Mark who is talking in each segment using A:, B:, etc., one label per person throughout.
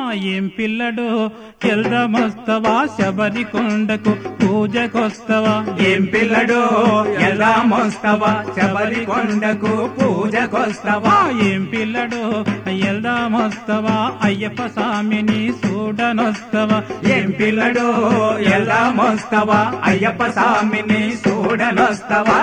A: ఏం పిల్లడు వెళ్దామొస్తవా శబరి కొండకు పూజకొస్తవా
B: ఏం పిల్లడు ఎలా మోస్తవా శబరి కొండకు పూజకొస్తవా
A: ఆ ఏం పిల్లడు వెళ్దామొస్తవా అయ్యప్ప స్వామిని చూడనొస్తవా
B: ఏం పిల్లడు ఎలా మోస్తవా అయ్యప్ప స్వామిని చూడనొస్తవా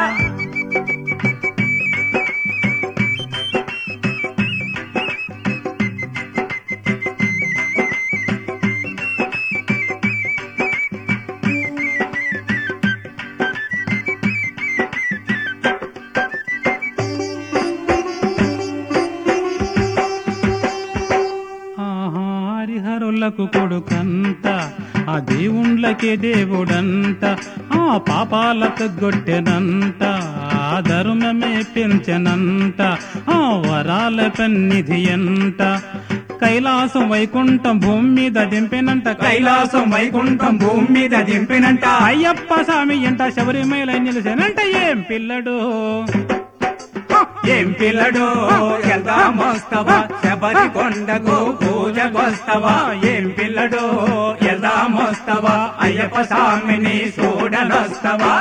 A: ఆహా, హరిహరులకు కొడుకంత ఆ దేవుండ్లకే దేవుడంట ఆ పాపాలకు గొట్టెనంట ఆ ధర్మమే పెంచెనంట ఆ వరాల పెన్నిధి ఎంట కైలాసం వైకుంఠం భూమి మీద దింపినంట
B: కైలాసం వైకుంఠం భూమి మీద దింపినంట
A: అయ్యప్ప స్వామి ఎంట శబరిమల నిలిచానంట ఏం పిల్లడు
B: ఏం పిల్లడు ఎలా మోస్తవా శబరి కొండకు పూజకొస్తవా ఏం పిల్లడు ఎలా మోస్తవా అయ్యప్ప స్వామిని చూడనొస్తవా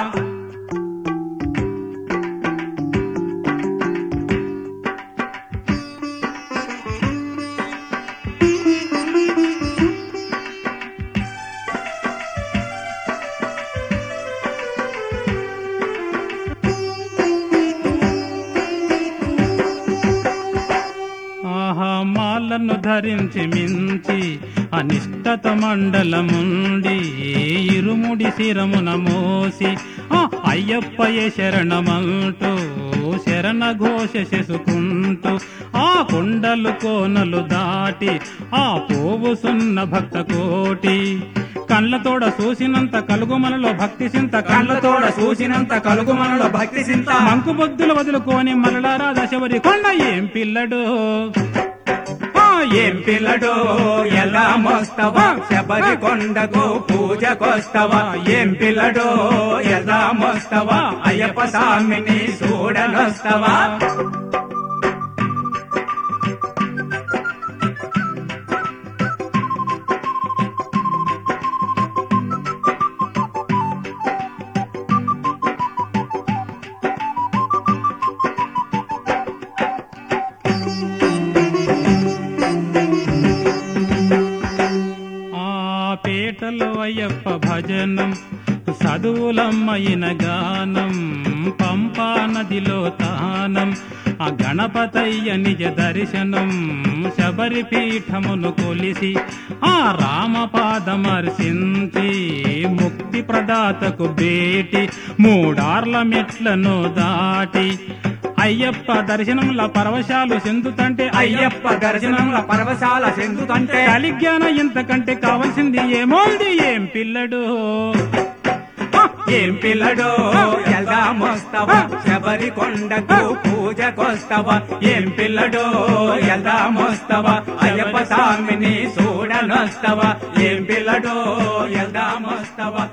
A: ఆహా మాలను ధరించి మించి అనిష్టత మండలముండి ఇరుముడి శిరమున మోసి ఆ అయ్యప్పయే శరణమంటూ శరణ ఘోష చేసుకుంటూ ఆ కొండలు కోనలు దాటి ఆ పోవుసున్న భక్త కోటి కళ్ళతోడ చూసినంత కలుగు మనలో భక్తి సింత
B: కళ్ళతోడ చూసినంత కలుగు మనలో భక్తి సింత
A: మంకు బొద్దులు వదులుకొని మరలారా దశవరి కొండ ఏం పిల్లడు
B: ఆ, ఏం పిల్లడు ఎలా మోస్తవా శబరి కొండకు పూజకొస్తవా ఏం పిల్లడు ఎలా మోస్తవా అయ్యప్ప స్వామిని చూడనొస్తవా
A: ఆ పేటలో అయ్యప్ప భజనం చదువులమ్మయిన గానం పంపా నదిలో తానం ఆ గణపతయ్య నిజ దర్శనం శబరి పీఠమును కొలిసి ఆ రామపాదమర్శించి ముక్తి ప్రదాతకు బేటి మూడార్ల మెట్లను దాటి అయ్యప్ప దర్శనంలో పరవశాలు చెందుతంటే
B: అయ్యప్ప దర్శనంలో పరవశాల చెందుతంటే
A: కలిజ్ఞాన ఇంతకంటే కావాల్సింది ఏమోంది ఏం పిల్లడు
B: ఏం పిల్లడు ఎలా మోస్తవా శబరి కొండకు పూజకొస్తవా ఏం పిల్లడు ఎలా మోస్తవా అయ్యప్ప స్వామిని చూడనొస్తవా ఏం పిల్లడు ఎలా మోస్తవా